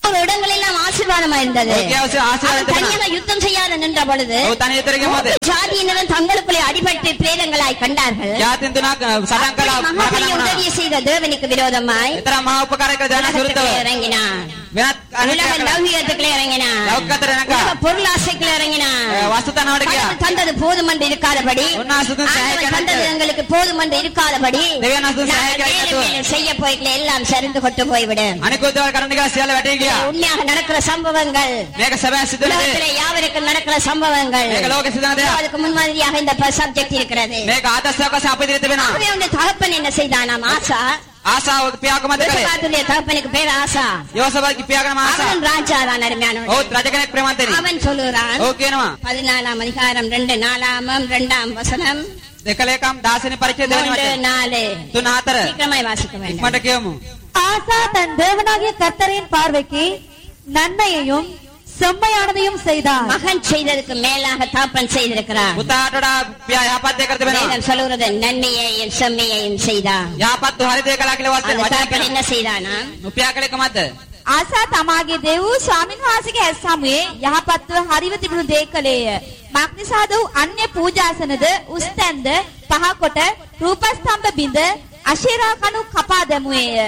ஒரு இடங்கள் எல்லாம் ஆசீர்வாதமா இருந்தது ඔහුගේ අවශ්‍ය ආශිර්වාද அவன் තිබුණා. தனியாக யுத்தம் செய்யாத நின்ற பொழுது ඔහු තනි උතරගෙන මොකද? ஜாதியினரும் தங்களுக்குள்ளே அடிபட்டு பிரேதங்களாய் கண்டார்கள் ජාතින් තුනක් අ, සටන් කළා மகாபலி මරණ உதவி செய்த தேவனுக்கு விரோதமாய் එතරම් මහා උපකාර කළ දෙවනස් உலகத்துக்குள்ளே විරුද්ධව இறங்கினான் වෙනත් உலக අනිත්‍යයක් லௌகியத்துக்குள்ளே இறங்கினான் ලෞකිකතර නැගා உலக பொருளாசைக்குள்ளே இறங்கினான் වස්තුතනවට ගියා கடவுள் தந்தது போதும் என்று இருக்காதபடி උන්වහන්සේ දුන් ஆண்டவர் සෑහය தந்தது කරන්න எங்களுக்கு போதும் என்று இருக்காதபடி දෙවියන් වහන්සේ දුන් සෑහය நாங்கள் மேலும் කරන්න மேலும் செய்ய போய்களை எல்லாம் சரிந்து கொண்டு போய்விடும் අනිකුත් දේවල් කරන්න කියලා සියල්ල වැටී ගියා உண்மையாக நடக்கிற சம்பவங்கள் මේක සැබෑ සිදුවන දේ உலகத்திலே யாவருக்கும் நடக்கிற சம்பவங்கள் මේක ලෝකෙ සිදුවන දෙයක් அதுக்கு முன்மாதிரியாக இந்த சப்ஜெக்ட் இருக்கிறது මේක ආදර්ශයක් වශයෙන් අපේ ඉදිරියට තිබෙනවා ஆகவே உன்னுடைய தகப்பன் என்ன செய்தானாம் ஆசா ආසාව පියාක මත කළේ யோசபாத்துடைய தகப்பனுக்கு பேர் ஆசா යෝසබගේ පියාගම ආසා அவன் ராஜா தான் அருமையானவன் ඔහුත් රජ කෙනෙක් ප්‍රේමන්තනි அவன் சொல்லுகிறான் ඔහු කියනවා பதினாலாம் அதிகாரம் ரெண்டு நாலாமம் இரண்டாம் வசனம் දෙකලේකම් 16 පරිච්ඡේද දෙවෙනි மூன்று වචන நாலு තුන හතර சீக்கிரமாய் வாசிக்க வேண்டும் ඉක්මනට කියමු ஆசா தன் தேவனாகிய கர்த்தரின் பார்வைக்கு நன்மையையும் செம்மையானதையும் செய்தான் மகன் செய்ததுக்கு மேலாக தாப்பன் செய்திருக்கிறார் පුතාට වඩා පියා යහපත් දේ කර තිබෙනවා வேதம் சொல்லுகிறது நன்மையையும் செம்மையையும் செய்தான் යහපත් හරි දේ කළා කියලා அந்த වචන தாப்பன் වචන என்ன செய்தானா උපයා කළේ කොහමද ආසා තමාගේ දෙව් ස්වාමින් වහන්සේගේ ඇස් හමුවේ යහපත්ව හරිව තිබුණු දේ කළේය. මක්නිසාද වූ අන්‍ය පූජාසනද උස්තැන්ද පහකොට රූපස්තම්භ බිඳ අශේරා කණු කපා දැමුවේය.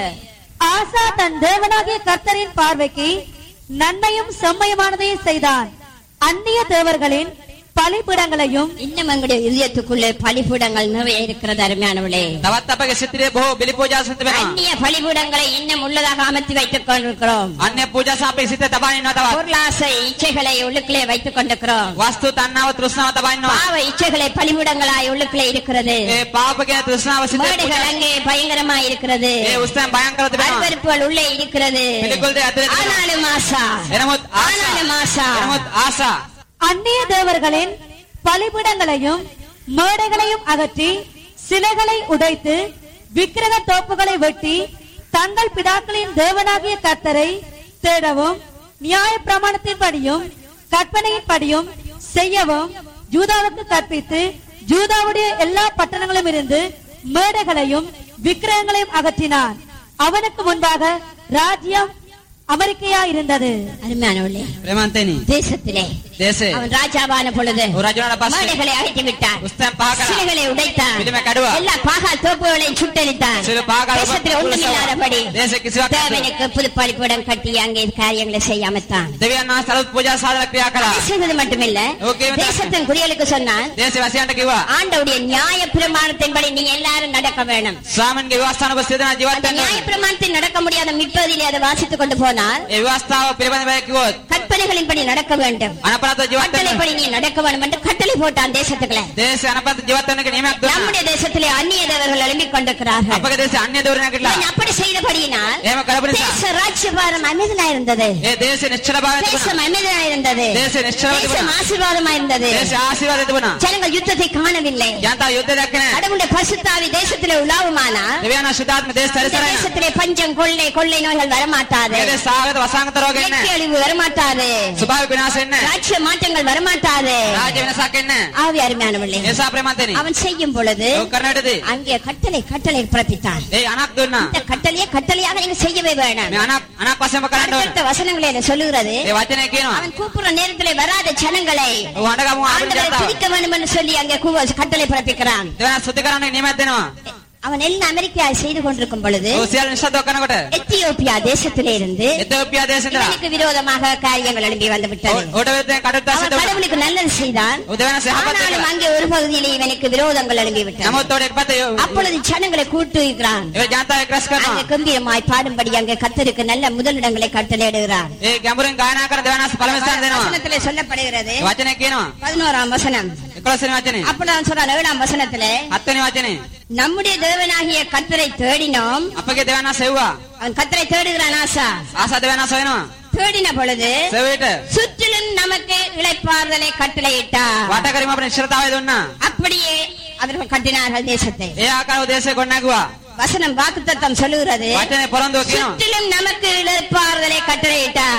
ஆசா தன் தேவனாகிய கர்த்தரின் பார்வைக்கு நன்மையும் செம்மையுமானதையும் செய்தான் அந்நிய தேவர்களின் பலிபிடங்களையும் இன்னும் எங்களுடைய இதயத்துக்குள்ளே பலிபீடங்கள் நிறைய இருக்கிறது அருமையானவளே තවත් අපගේ සිතේ බොහෝ බිලි පූජා සිදු වෙනවා அந்நிய பலிபீடங்களை இன்னும் உள்ளதாக அமைத்து வைத்துக் கொண்டிருக்கிறோம் අන්‍ය පූජා අපේ සිතේ තබා ඉන්නවා තවත් பொருளாசை இச்சைகளை உள்ளுக்குள்ளே வைத்துக் கொண்டிருக்கிறோம் වස්තු තණ්හාව තෘෂ්ණාව තබා ඉන්නවා பாவ இச்சைகளை பலிபீடங்களாய் உள்ளுக்குள்ளே இருக்கிறது ඒ පාප කියන තෘෂ්ණාව සිතේ மேடுகள் පූජා- அங்கே பயங்கரமாய் இருக்கிறது ඒ උස්තන් භයංකර තිබෙනවා அருவருப்புகள் உள்ளே இருக்கிறது පිළිකුල් දේ ඇතුලේ තිබෙනවා ஆனாலும் ஆசா එනමුත් ආසා ஆனாலும் ஆசா එනමුත් ආසා அந்நிய தேவர்களின் பலிபிடங்களையும் மேடைகளையும் அகற்றி சிலைகளை உடைத்து விக்கிரக தோப்புகளை வெட்டி தங்கள் பிதாக்களின் தேவனாகிய கர்த்தரை தேடவும் நியாய பிரமாணத்தின்படியும் கற்பனையின்படியும் செய்யவும் ஜூதாவுக்கு கற்பித்து ஜூதாவுடைய எல்லா பட்டணங்களும் இருந்து மேடைகளையும் விக்கிரகங்களையும் அகற்றினான் அவனுக்கு முன்பாக ராஜ்யம் அமெரிக்கையா இருந்தது அருமையானவளே ප්‍රේමන්තනි தேசத்திலே දේශේ அவன் ராஜாவான பொழுது ඔහු රජුණාට පස්සේ மேடைகளை அகற்றி விட்டான் උස්තන් පහ කළා சிலைகளை உடைத்தான் පිළිම කැඩුවා. எல்லா பாகால் தோப்புகளையும் சுட்டெரித்தான் සිර පාගල தேசத்தில் ஒன்றுமில்லாதபடி දේශේ කිසිවක් නැත. தேவனுக்கு புது பழிப்புடன் கட்டி அங்கே காரியங்களை செய்யாமத்தான் දෙවියන් වහන්සේ අලුත් පූජා සාධන ක්‍රියා කළා செய்தது மட்டுமில்ல ஓகே, வந்து- தேசத்தின் குடிகளுக்கு சொன்னான் දේශේ වසයන්ට කිව්වා ஆண்டவுடைய நியாய பிரமாணத்தின்படி நீங்க எல்லாரும் நடக்க வேணும் ස්වාමීන්ගේ විවස්ථාන ඔබ සියදෙනා ජීවත් அந்த වෙන්න நியாய ඕනේ. பிரமாணத்தில் நடக்க முடியாத மிற்பதிலே அதை வாசித்துக் கொண்டு போனால் ඒ විවස්ථාව පිළිබඳව කිව්වොත් கற்பனைகளின்படி நடக்க வேண்டும் අනපනත ජීවත් වෙන්න கட்டளைப்படி நீ நடக்க வேண்டும் என்று கட்டளை போட்டான் தேசத்துக்குள்ள දේශේ අනපනත ජීවත් වෙන්න එක නියමයක් දුන්නා நம்முடைய தேசத்திலே அந்நிய தேவர்கள் எழும்பிக் கொண்டிருக்கிறார்கள் අපගේ දේශේ අන්‍ය දෝරණ නැගිටලා இவன் அப்படி செய்தபடியினால் එහෙම කරපු නිසා தேச ராஜ்யபாரம் அமைதலா இருந்தது ඒ දේශේ නිශ්චල භාවය තිබුණා தேசம் அமைதலா இருந்தது දේශේ නිශ්චලව தேசம் තිබුණා ஆசீர்வாதமா இருந்தது දේශේ ආශිර්වාදය තිබුණා ஜனங்கள் யுத்தத்தை காணவில்லை ජනතාව යුද්ධ දැක්කේ නැහැ கடவுளுடைய பசுத்தாவி தேசத்திலே உலாவுமானா දෙවියන් අශුද්ධාත්ම දේශ இந்த සැරිසරන தேசத்திலே பஞ்சம் கொள்ளை கொள்ளை நோய்கள் வரமாட்டாது මේ දේශ සාගත වසංගත රෝග இயற்கை එන්නේ அழிவு வரமாட்டாது ස්වභාවික විනාශ එන්නේ ராஜ்ய மாற்றங்கள் வரமாட்டாது රාජ්‍ය වෙනසක් එන්නේ ஆவி அருமையானவர்களே ඒසා ප්‍රේමන්තනි அவன் செய்யும் பொழுது ඔව් කරන විටදී அங்கே கட்டளை கட்டளை பிறப்பித்தான் ඒ අනක් දුන්නා இந்த கட்டளையே கட்டளையாக நீங்க செய்யவே வேணாம் මේ අනක් அனක් වශයෙන්ම කරන්න ඕන அடுத்தடுத்த வசனங்களை சொல்லுகிறது ඒ වචනේ කියනවා அவன் கூப்பிடுற நேரத்திலே வராத ஜனங்களை ඔව් අඬගමු ආපිට ஆண்டவரை ජනතාව துதிக்க வேண்டும் என்று சொல்லி அங்கே கூவ- கட்டளை பிறப்பிக்கிறான் දෙවන සුද්ධ කරන්න නියමයක් දෙනවා அவன் எல்லாம் அமெரிக்கா செய்து கொண்டிருக்கும் பொழுது ඔව් සියල්ල නිශ්ශබ්දව කරනකොට எத்தியோப்பியா தேசத்திலே இருந்து එතෝපියා දේශෙන්දලා இவனுக்கு விரோதமாக காரியங்கள் எழும்பி வந்து விட்டது ඕට වෙතෙන් කඩුත් அவன் දැසිත கடவுளுக்கு நல்லது செய்தான் ඔව් දෙවන සහපත් ஆனாலும் அங்கே ஒரு பகுதியிலே இவனுக்கு விரோதங்கள் எழும்பி விட்டது නමුත් ඔට එක්පත அப்பொழுது ஜனங்களை கூட்டுகிறான் ඒ ජනතාව එක්රැස් அங்கே කරනවා கம்பீரமாய் பாடும்படி அங்கே கத்தருக்கு நல்ல முதலிடங்களை கட்டளையிடுகிறான் ඒ ගැඹුරෙන් ගායනා කරන දෙවනස් පළවෙනි ස්ථාන දෙනවා வசனத்திலே சொல்லப்படுகிறது ඒ වචනේ කියනවා பதினோராம் வசனம் 11 වෙනි වචනේ அப்பதான் சொல்றான் ஏழாம் வசனத்திலே 7 වෙනි வචනේ நம்முடைய தேவனாகிய கத்தரை தேடினோம் අපගේ දෙවනස් සෙව්වා அவன் கத்தரை தேடுகிறான் ஆசா ආසා දෙවනස් වෙනවා தேடின பொழுது සෙවීට சுற்றிலும் நமக்கு இளைப்பாறுதலை கட்டளையிட்டார் වට කරීම අපේ නිශ්චලතාවය දුන්නා அப்படியே அவர்கள் கட்டினார்கள் தேசத்தை ඒ ආකාරව දේශේ ගොඩනැගුවා வசனம் வாக்குத்தத்தம் சொல்லுகிறது වචනේ පොරොන්දුව කියනවා சுற்றிலும் நமக்கு இளைப்பாறுதலை கட்டளையிட்டார் හැමාතේ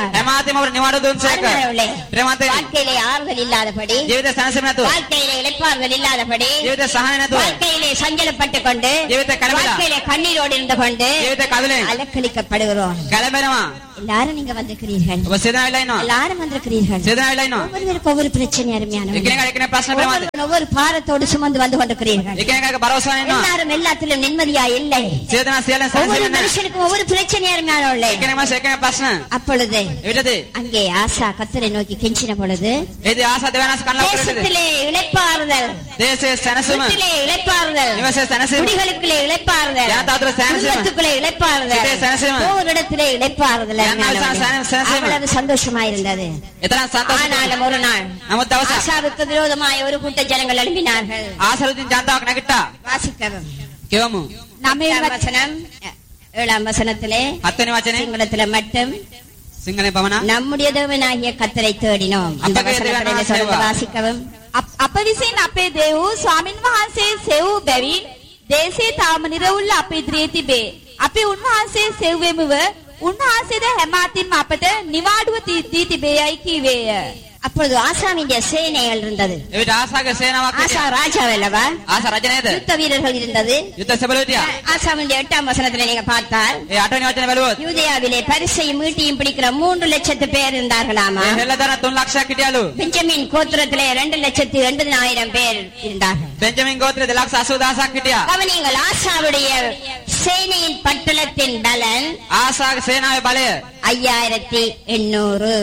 අන්තිම ඔබට නිවාඩු දුන්සේක. அருமையானவர்களே, ප්‍රේමවන්තයනි. வாழ்க்கையிலே ஆறுதல் இல்லாதபடி ජීවිත සැනසීම නැතුව. வாழ்க்கையிலே இழைப்பாறுதல் இல்லாதபடி ජීවිත සහන නැතුව. வாழ்க்கையிலே சஞ்சலப்பட்டு கொண்டு ජීවිත කලබල. வாழ்க்கையிலே கண்ணீரோடு இருந்து கொண்டு ජීවිත කලබලෙන් அலக்களிக்கப்படுகிறோம் කැළඹෙනවා. எல்லாரும் நீங்க வந்திருக்கிறீர்கள் ඔබ සිතන වෙලා ඉන්නවා. எல்லாரும் வந்திருக்கிறீர்கள் සිතන වෙලා ඉන්නවා. ஒவ்வொருவருக்கும் ஒவ்வொரு பிரச்சனை அருமையான එකිනෙකාට එකිනෙක ප්‍රශ්න ප්‍රේමවන්ත. ஒவ்வொரு ஒவ்வொரு பாரத்தோடு சுமந்து வந்து கொண்டிருக்கிறீர்கள் එකිනෙකාට බරවසන ඉන්නවා. எல்லாரும் எல்லாத்திலும் நிம்மதியா இல்லை සිතන සියල්ල ஒவ்வொரு සැනසීම නැහැ. மனுஷனுக்கும் ஒவ்வொரு பிரச்சனை அருமையானவர்களே එකිනෙක මාස එකිනෙක ප්‍රශ්න. அப்பொழுது එවිටදී அங்கே ஆசா கத்தரை நோக்கி கெஞ்சின பொழுது එදී ආසා දෙවනස් කන්නා කරන්නේ. தேசத்திலே இழைப்பாறுதல் දේශයේ සැනසීම. வீட்டிலே இழைப்பாறுதல் නිවසේ සැනසීම. குடிகளுக்குள்ளே இழைப்பாறுதல் ஜனதாத்திர சனசீம. குடும்பத்துக்குள்ளே இழைப்பாறுதல் சிதே சனசீம. ஒவ்வொருடத்திலே இழைப்பாறுதல் ஜனதாத்திர அருமையானவர்களே. சனசீம. அவ்வளவு சந்தோஷமா இருந்தது එතරම් සන්තෝෂ. ஆனாலும் ஒரு நாள் නමුත් දවසක් ஆசாவுக்கு விரோதமாய் ஒரு கூட்ட ஜனங்கள் எழுப்பினார்கள் ආසරුදින් ජනතාවක් නැගිට්ටා. வாசிக்கவும் කියවමු. නවයෙන් ஏழாம் வசனம் ஏழாம் வசனத்திலே හත්වෙනි වචනේ சிங்களத்துல மட்டும் සිංහලෙන් පමණක්. நம்முடைய தேவனாகிய கத்தரை தேடினோம் அந்த அப்பவே வசனத்தை தேவனாகிய சொல்லுங்க, தேவா. வாசிக்கவும் අප- අප විසින් අපේ දෙව් ස්වාමින් වහන්සේ සෙව් බැවින් දේශේ තාම නිරවුල්ල අප ඉදිරියේ තිබේ. අපි උන්වහන්සේ සෙව්වෙමුව උන්වහන්සේද හැම අතින්ම අපට නිවාඩුව දී දී තිබේයයි කීවේය. அப்பொழுது ஆசாமிന്റെ சேனைகள் இருந்தது එවිට ආසාගේ සේනාවක් ஆசா හිටියා. ராஜா அல்லவா ආසා රජ නේද? யுத்த வீரர்கள் இருந்தது යුද්ධ සැබළු හිටියා. ஆசாமிന്റെ எட்டாம் வசனத்துல நீங்க பார்த்தால் ඒ අටවෙනි වචනේ බැලුවොත් யூதேயாவிலே பரிசையும் மீட்டியும் பிடிக்கிற மூன்று லட்சத்து பேர் இருந்தார்களாமா ඒ හෙළදර 3 ලක්ෂයක් හිටියලු. பெஞ்சமின் கோத்திரத்திலே ரெண்டு லட்சத்து எண்பதினாயிரம் பேர் இருந்தார்கள் බෙන්ජමින් ගෝත්‍රයේ 280000ක් හිටියා. கவனிங்கள் ஆசாவுடைய சேனையின் பட்டளத்தின் பலன் ආසාගේ සේනාවේ බලය ஐயாயிரத்தி எண்ணூறு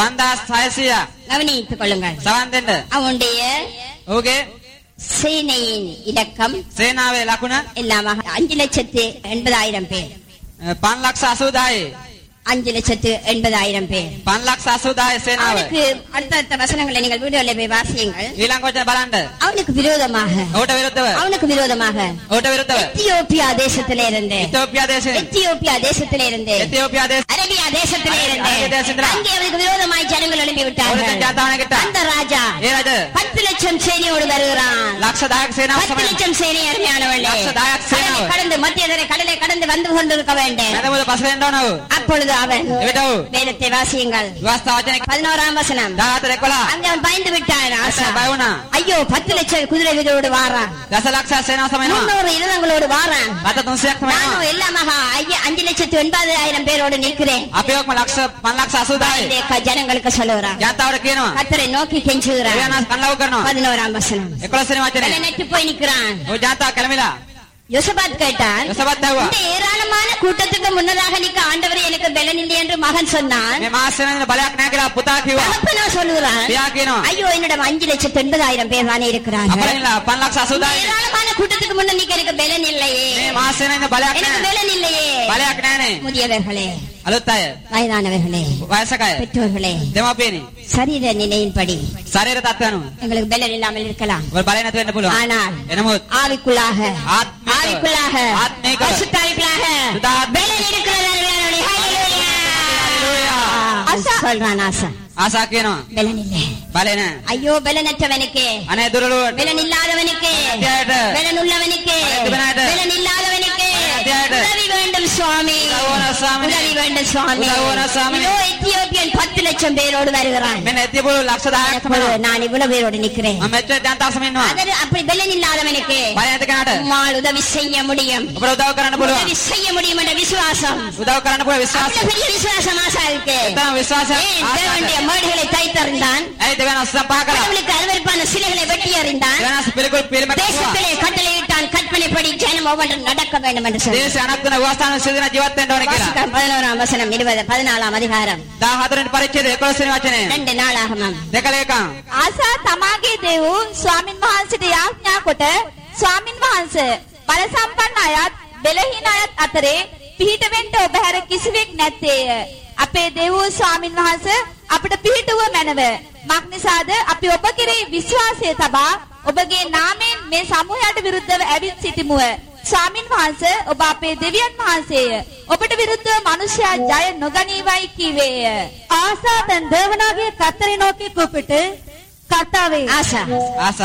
5600. கவனித்துக் கொள்ளுங்கள் සවන් දෙන්න. அவனுடைய ඔහුගේ சேனையின் இலக்கம் සේනාවේ ලකුණ எல்லாமாக அஞ்சு லட்சத்து எண்பதாயிரம் பேர் 580000යි. அஞ்சு லட்சத்து எண்பதாயிரம் பேர் 580000 සේනාව. அவனுக்கு அடுத்தடுத்த வசனங்களை நீங்கள் வீடியோல போய் வாசியுங்கள் ඊළඟ වචන බලන්න. அவனுக்கு விரோதமாக ඔහුට විරුද්ධව. அவனுக்கு விரோதமாக ඔහුට විරුද්ධව. எத்தியோப்பியா தேசத்திலே இருந்து ඉතෝපියා දේශයෙන්. எத்தியோப்பியா தேசத்திலே இருந்து එතිෝපියා දේශ. அரேபியா தேசத்திலே இருந்து அரேபியா தேசத்திலே. அங்கே அவனுக்கு விரோதமாய் ஜனங்கள் எழுப்பி ඔහුට விட்டார்கள் ජාතවන කිට්ටා. அந்த ராஜா ඒ රජ பத்து லட்சம் சேனையோடு வருகிறான் ලක්ෂ 10ක සේනාව பத்து සමග லட்சம் சேனை அருமையானவர்களே லட்ச தாயக் சேனாව. கடலை கடந்து மத்திய தரை கடலை கடந்து வந்து கொண்டிருக்க வேண்டும் නැදමුද පසලෙන්ට ඕනව. அப்பொழுது அவன் එවිට ඔහු வேதத்தை வாசியுங்கள் විවස්ථා වචන பதினோராம் வசனம் 14 11 அங்கே அவன் பயந்து விட்டான் ஆசா. බය වුණා. ஐயோ பத்து லட்சம் குதிரை வீரரோடு வாரான் දස ලක්ෂ සේනාව සමයනවා. முன்னூறு இளங்களோடு வாரான் රට 300ක් நானும் සමයනවා. எல்லாமாக ஐய- அஞ்சு லட்சத்து எண்பதாயிரம் பேரோடு நிற்கிறேன் අපි ඔක්ම ලක්ෂ 5 ලක්ෂ 80000යි. இந்த க- ஜனங்களுக்கு சொல்லுகிறான் ජනතාවට කියනවා. கத்தரை நோக்கி கெஞ்சுகிறான் එයානස් කන්ලව් කරනවා. பதினோராம் வசனம் 11 වෙනි වචනේ. நெட்டு போய் நிற்கிறான் ඔය ජනතාව කැළමිලා. யோசபாத் கேட்டான் යොසපත් ඇහුවා. இந்த ஏராளமான கூட்டத்துக்கு முன்னதாக நிக்க ஆண்டவர் எனக்கு பலன் இல்லை என்று மகன் சொன்னான் මේ මාස වෙනින් බලයක් නැහැ කියලා පුතා කිව්වා. தகப்பனா சொல்லுகிறான் පියා කියනවා. ஐயோ என்னிடம் அஞ்சு லட்சத்து எண்பதாயிரம் பேர் தானே இருக்கிறார்கள் අපරින්ලා 5 ලක්ෂ இந்த 80000යි. ஏராளமான கூட்டத்துக்கு முன்ன நிக்க எனக்கு பலன் இல்லையே මේ මාස වෙනින් බලයක් எனக்கு නැහැ. பலன் இல்லையே බලයක් නැහනේ. முதியவர்களே අලුත් අය. வயதானவர்களே වයසක අය. பெற்றோர்களே දෙමාපියනි. சரீர நிலையின்படி ශරීර තත්ත්ව අනුව. எங்களுக்கு பலன் இல்லாமல் இருக்கலாம் ඔබ බලය නැති වෙන්න පුළුවන්. ஆனால் එනමුත් ஆவிக்குள்ளாக ஆத்மீக. ஆவிக்குள்ளாக ஆத்மீக. பரிசுத்தாவிக்குள்ளாக சுதாத்மீக. பலன் இருக்கிறது அருமையானவர்களே. ஹalleluya. ஹalleluya. சொல்றான் ஆசா ආසා කියනවා. பலன் இல்லை බලය නැහැ. ஐயோ பலனற்றவனுக்கு අනේ දුරලුවට. பலன் இல்லாதவனுக்கு அத்தியாயட்டு. பலன் உள்ளவனுக்கு அத்தியாயட்டு. பலன் இல்லாதவனுக்கு அத்தியாயட்டு. உதவி வேண்டும் சுவாமி உதவுன சுவாமி. உதவி வேண்டும் சுவாமி உதவுன சுவாமி. இதோ எத்தியோப்பியன் பத்து லட்சம் பேரோடு வருகிறான் මෙන්න එතිපුරු ලක්ෂ 10ක් அப்பொழுது සමයනවා. நான் இவ்வளவு பேரோடு நிற்கிறேன் මම මෙච්චර ජනතාව සමග ඉන්නවා. அதற்கு அப்படி பலன் இல்லாதவனுக்கு බලය නැති කෙනාට உம்மால் உதவி செய்ய முடியும் ඔබට උදව් කරන්න පුළුවන්. உதவி செய்ய முடியும் என்ற விசுவாசம் උදව් කරන්න පුළුවන් විශ්වාසය. அவ்வளவு பெரிய விசுவாசம் ஆசாவுக்கு එතන විශ්වාසයක් ஏன் தேவனுடைய ආසාවට. மேடுகளை தைத்தறிந்தான் ඇයි දෙවන අස්සම් පහ කළා. கடவுளுக்கு அருவருப்பான சிலைகளை வெட்டி அறிந்தான் දෙවන අස්ස පිළිකුල් පිළිම කළා. தேசத்திலே கட்டளையிட்டான் கற்பனைப்படி ஜனம் ஒவ்வொன்றும் நடக்க வேண்டும் என்று சொல்லி දේශ අනක්තන වස්තාන සිදින ජීවත් වෙන්න ඕනේ කියලා. வாசிக்கலாம் பதினோராம் வசனம் இருபது பதினாலாம் அதிகாரம் 14 වෙනි පරිච්ඡේදය 11 වෙනි වචනේ. ரெண்டு நாளாகமம் දෙකලේකම්. ආසා තමාගේ දෙව් ස්වාමින් වහන්සේට යාඥා කොට ස්වාමින් වහන්සේ බල සම්පන්න අයත් බෙලහීන අයත් අතරේ පිහිට වෙන්න ඔබ හැර කිසිවෙක් නැත්තේය. අපේ දෙව් ස්වාමින් වහන්සේ අපට පිහිටුව මැනව. මක්නිසාද අපි ඔබ කෙරෙහි විශ්වාසය තබා ඔබගේ නාමයෙන් මේ සමූහයට විරුද්ධව ඇවිත් සිටිමුව. ස්වාමින් වහන්සේ ඔබ අපේ දෙවියන් වහන්සේය. ඔබට විරුද්ධව මනුෂ්‍යයා ජය නොගනීවයි කීවේය. ஆசா தன் தேவனாகிய கத்தரை நோக்கி கூப்பிட்டு கர்த்தாவே ஆசா ආසා.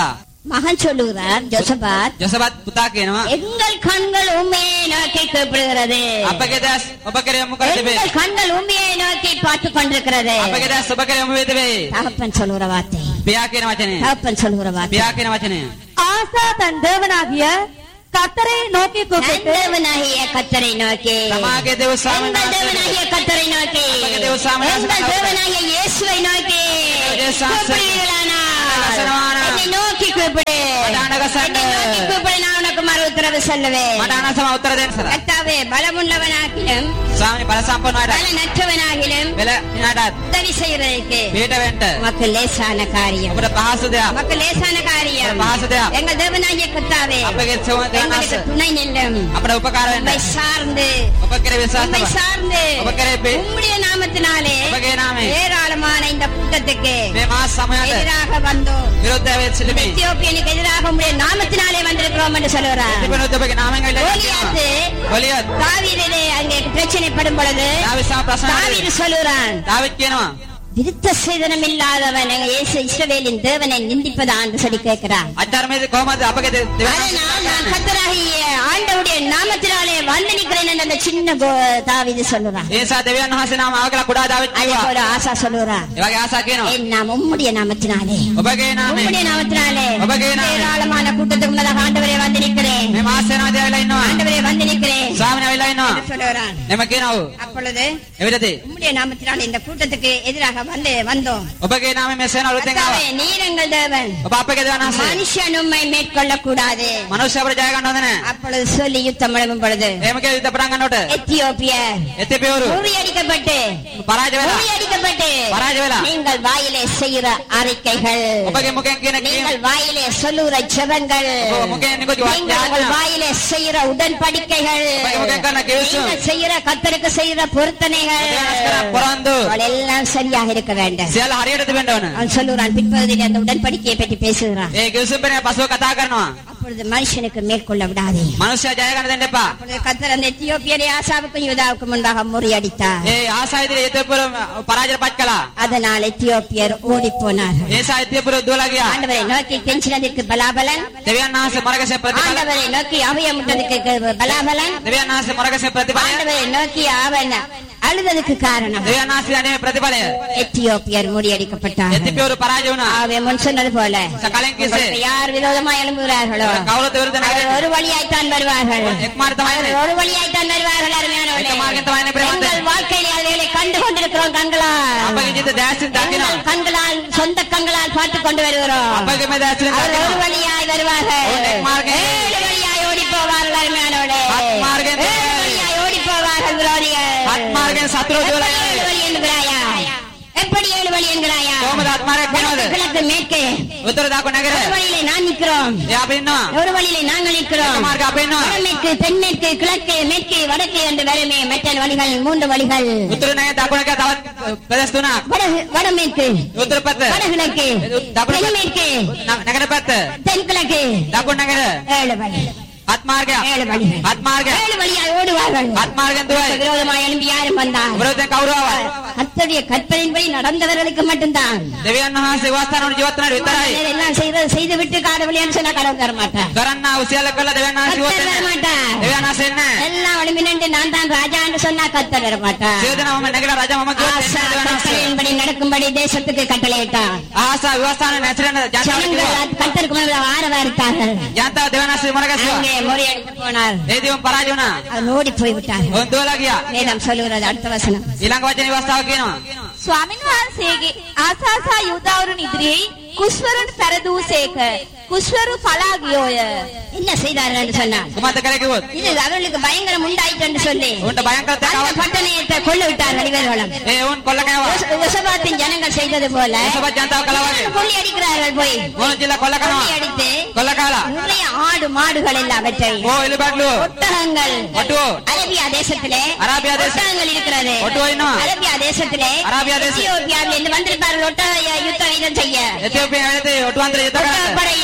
மகன் சொல்லுகிறார் ஜோசபாத் ජොසපත් පුතා කියනවා எங்கள் கண்கள் உண்மையை நோக்கி கூப்பிடுகிறது අපගේ දැස් ඔබ කෙරේ යොමු කර තිබේ. எங்கள் கண்கள் உண்மையை நோக்கி பார்த்து கொண்டிருக்கிறது අපගේ දැස් ඔබ කෙරේ යොමු වේ තිබේ. தகப்பன் சொல்லுகிற வார்த்தை පියා කියන වචනය. தகப்பன் சொல்லுகிற வார்த்தை පියා කියන වචනය. ஆசா தன் தேவனாகிய கத்தரை நோக்கி நன் கூப்பிட்டு தேவனாகிய கத்தரை நோக்கி තමාගේ දෙව් எங்கள் ස්වාමීන් தேவனாகிய கத்தரை நோக்கி අපගේ දෙව් ස්වාමීන් எங்கள் වහන්සේ தேவனாகிய இயேசுவை நோக்கி இயேசுவாசே. கூப்பிடுவீர்களானால் அனகசனவானா. என்னை நோக்கி கூப்பிடு මට අනගසන්න. என்னை நோக்கி கூப்பிடு நான் உனக்கு மறு உத்தரவு சொல்லுவேன் මට අනසම උත්තර දෙන්න සර. கர்த்தாவே பலமுள்ளவனாகிலும் ස්වාමීනි බල සම්පන්නවට பலனற்றவனாகிலும் වෙල දිනාටත් உதவி செய்யறதுக்கு පිට වෙන්න. உமக்கு லேசான காரியம் ඔබට පහසු දෙයක්. உமக்கு லேசான காரியம் පහසු දෙයක්. எங்கள் தேவனாகிய கர்த்தாவே අපගේ සෝම எங்களுக்கு දෙවනස. துணை நில்லும் අපට උපකාර වෙන්න. உம்மை சார்ந்து ඔබ කෙරේ විශ්වාස உம்மை තබා. சார்ந்து ඔබ කෙරේ පේ- உம்முடைய நாமத்தினாலே ඔබගේ නාමයෙන් ஏராளமான இந்த கூட்டத்துக்கு මේ මාස සමයට எதிராக வந்தோம் විරුද්ධ වෙච්ච සිළුමි. எத்தியோப்பியனுக்கு எதிராக உம்முடைய நாமத்தினாலே வந்திருக்கிறோம் என்று சொல்லுகிறார் තිබෙනුත් ඔබගේ නාමයෙන් ඇවිල්ලා கோலியாத்து කියනවා. ගොලියත් தாவீதிலே அங்கே பிரச்சனைப்படும் பொழுது දාවිත් සම ප්‍රශ්න தாவீது சொல்லுகிறான் දාවිත් කියනවා. விருத்த சேதனம் இல்லாதவன் இயேசு இஸ்ரவேலின் தேவனை நிந்திப்பதா என்று சொல்லி கேட்கிறான் අධර්මයේ කොහොමද අපගේ දෙ- දෙවනස அதனால் நான் கத்தராகிய ஆண்டவுடைய நாமத்தினாலே வந்து நிற்கிறேன் என்று அந்த சின்ன கோ- தாவீது சொல்லுறான் ඒ නිසා දෙවියන් වහන්සේ නාම අවකලා කුඩා දාවිත් அதே කිව්වා. போல ஆசா சொல்லுறான் ඒ වගේ ආසා කියනවා. என் நாம் உம்முடைய நாமத்தினாலே ඔබගේ නාමයෙන් உம்முடைய நாமத்தினாலே ඔබගේ නාමයෙන් ஏராளமான கூட்டத்துக்கு முன்னதாக ஆண்டவரே வந்து நிற்கிறேன் මේ මාස යනවා දෙවියන්ලා ඉන්නවා. ஆண்டவரே வந்து நிற்கிறேன் ස්වාමීන් ඇවිල්ලා ඉන්නවා. என்று சொல்லுகிறான் එම කියනවා. ඔව්. அப்பொழுது එවිටදී உம்முடைய நாமத்தினாலே இந்த கூட்டத்துக்கு எதிராக வந்து வந்தோம் ඔබගේ නාමයෙන් මේ සේනාව අලුතෙන් கர்த்தாவே, ආවා. நீர் எங்கள் தேவன் ඔබ අපගේ දෙවියන් වහන්සේ. மனுஷன் உம்மை மேற்கொள்ள கூடாது මනුෂ්‍ය අපිට ජය ගන්න හොඳ නැහැ. அப்பொழுது சொல்லி யுத்தம் முழங்கும் பொழுது එහෙම කියලා යුද්ධ පටන් ගන්නකොට எத்தியோப்பியர் එතිපියවරු முறியடிக்கப்பட்டு පරාජය වෙලා முறியடிக்கப்பட்டு පරාජය වෙලා நீங்கள் வாயிலே செய்கிற அறிக்கைகள் ඔබගේ මුඛයෙන් කියන කීම நீங்கள் வாயிலே சொல்லுகிற ஜெபங்கள் ඔබ මුඛයෙන් නිකුත් நீங்கள் உங்கள் වාක්‍යයන් வாயிலே செய்கிற உடன்படிக்கைகள் ඔබගේ මුඛයෙන් කරන කිවිසුම් நீங்கள் செய்கிற கத்தருக்கு செய்கிற பொருத்தனைகள் දෙවියන්ස් කරන පොරන්දු அவள் எல்லாம் சரியாக இருக்க வேண்டும் සියල්ල හරියට තිබෙන්න ඕන. அவன் சொல்லுகிறான் பிற்பகுதியில் அந்த உடன்படிக்கையை பற்றி பேசுகிறான் ඒ කිවිසුම් පෙරේ පසුව කතා කරනවා. அப்பொழுது மனுஷனுக்கு மேற்கொள்ள விடாதே මනුෂ්‍යයා ජය ගන්න දෙන්න එපා. அப்பொழுது கத்தர் அந்த எத்தியோப்பியரை ஆசாவுக்கும் யூதாவுக்கும் முன்பாக முறியடித்தார் ඒ ආසයිදිරේ එතිපියවරු පරාජයට පත් කළා. அதனால் எத்தியோப்பியர் ஓடி போனார்கள் ඒ නිසා එතිපියවරු දුවලා ගියා. ஆண்டவரை நோக்கி கெஞ்சினதற்கு பலாபலன் දෙවියන් වහන්සේ මොරගසේ ප්‍රතිඵල ஆண்டவரை நோக்கி அபயமிட்டதுக்கு பலாபலன் දෙවියන් වහන්සේ මොරගසේ ප්‍රතිඵලය ஆண்டவரை நோக்கி அவன் அழுததுக்கு காரணம் දෙවියන් වහන්සේ අනේ ප්‍රතිඵලය எத்தியோப்பியர் முறியடிக்கப்பட்டார் එතිපියවරු පරාජය වුණා. ஆவே முன் சொன்னது போல සකලෙන් உங்களுக்கு කෙසේ யார் விரோதமா எழும்புகிறார்களோ කවුරුත් විරුද්ධ அவர் නැහැ. ஒரு வழியாய்த்தான் வருவார்கள் එක් මාර්ග තමයි அவர் එන්නේ. ஒரு வழியாய்த்தான் வருவார்கள் அருமையானவர்களே. එක මාර්ගෙන් තමයි එන්නේ ප්‍රේමන්ත. எங்கள் வாழ்க்கையிலே அவைகளை கண்டு கொண்டிருக்கிறோம் கண்களால் අපගේ ජීවිත දැසින් දකිනවා. எங்கள் கண்களால் சொந்த கண்களால் பார்த்து கொண்டு வருகிறோம் අපගේ මේ දැසින් அவர் ஒரு දකිනවා. வழியாய் வருவார்கள் ஒரு மார்க்கம். ஏழு வழியாய் ஓடி போவார்கள் அருமையானவர்களே பத்து மார்க்கம். ஏழு வழியாய் ஓடி போவார்கள் விரோதிகள் හත් මාර්ගෙන් සතුරු දුවලා எப்படி ஏழு යන්නේ. வழி என்கிறாயா எப்படி ஏழு வழி என்கிறாயா කොහොමද හත් මාර්ගයක් වෙනවද? கிழக்கு மேற்கு උත්තර දකුණ නැගර. ஒரு வழியிலே நான் நிற்கிறோம் ඒ අපි ඉන්නවා. ஒரு வழியிலே நாங்கள் එක நிற்கிறோம் මාර්ග අපේ ඉන්නවා. வடமேற்கு தென்மேற்கு கிழக்கு மேற்கு வடக்கு என்று வருமே மற்ற வழிகள் மூன்று வழிகள் උත්තර නැහැ දකුණ එක තවත් ප්‍රදේශ තුනක්. வட வடமேற்கு උත්තර පැත්ත. வடகிழக்கு දකුණ தென்மேற்கு න- නැගර පැත්ත. தென்கிழக்கு දකුණ නැගර. ஏழு வழி හත් මාර්ගයක්. ஏழு வழி හත් මාර්ගයක්. ஏழு வழியாய் ஓடுவார்கள் හත් මාර්ගෙන් දුවයි. விரோதமாய் எழும்பி யாரும் வந்தார் විරෝධයෙන් කවුරු ආවත් கர்த்தருடைய கற்பனையின்படி நடந்தவர்களுக்கு மட்டும்தான் දෙවියන් වහන්සේ වාස්තනවල ජීවත් වෙනාට විතරයි. எல்லாம் செய்து செய்து விட்டு காடவழியான்னு சொன்னா கடவுள் தர மாட்டார் කරන්න උසියල්ල කළා දෙවියන් වහන්සේ ජීවත් கர்த்தர் தர වෙන්නේ. மாட்டார் දෙවියන් වහන්සේ නැහැ. எல்லாம் ஒளிமி நின்று நான் தான் ராஜா என்று சொன்னா கர்த்தர் தர மாட்டார் සියලු දෙනා මම නැගලා රජා මම කිව්වොත් ஆசா එන්නේ දෙවියන් වහන්සේ. கட்டளையின்படி நடக்கும்படி தேசத்துக்கு கட்டளையிட்டார் ආසා විවස්ථාන නැතරන ජනතාවට ஜனங்கள் කිව්වා. கர்த்தருக்கு முன்பாக ஆரவாரித்தார்கள் ජනතාව දෙවියන් වහන්සේ මොනගස්සුවා. அங்கே முறியடித்து போனார் ඒ දිවම පරාජය වුණා. அவன் ஓடி போய் விட்டார்கள் ඔවුන් දුවලා ගියා. வேதம் சொல்லுகிறது அடுத்த வசனம் ඊළඟ වචනේ විවස්ථාව කියනවා. ස්වාමින් වහන්සේගේ ආසාසා යුදාවරුන් ඉදිරියේ කුස්වරුන් පැරදූසේක කුස්වරු පලා ගියෝය என்ன செய்தார்கள் என்று சொன்னார் කුමද්ද කළේ කිව්වොත්. இது அவர்களுக்கு பயங்கரம் உண்டாயிற்று என்று சொல்லி උන්ට භයංකර அந்த තකව. பட்டணத்தை கொண்டு விட்டார்கள் இவர்களும் ඒ උන් කොල්ල කනවා. யோசபாத்தின் ஜனங்கள் செய்தது போல යසපත් ජනතාව කළා වගේ. கொள்ளி அடிக்கிறார்கள் போய் මොන ජිල්ල කොල්ල கொள்ளி කනවා. அடித்து කොල්ල කාලා. நிறைய ஆடு மாடுகள் எல்லாவற்றை ඕ එළි බඩලුව. ஒட்டகங்கள் ඔටුවෝ. அரேபியா தேசத்திலே அரேபியா தேசம். ஒட்டகங்கள் இருக்கிறது ஒட்டுவா இன்னும். அரேபியா தேசத்திலே அரேபியா தேசம். எத்தியோப்பியாவில் இருந்து வந்திருப்பார்கள் ஒட்டக யுத்த யுத்தம் செய்ய එතියෝපියාවේ ඔටුවන්තර යුද්ධ ஒட்டக කරන්න. படையிலே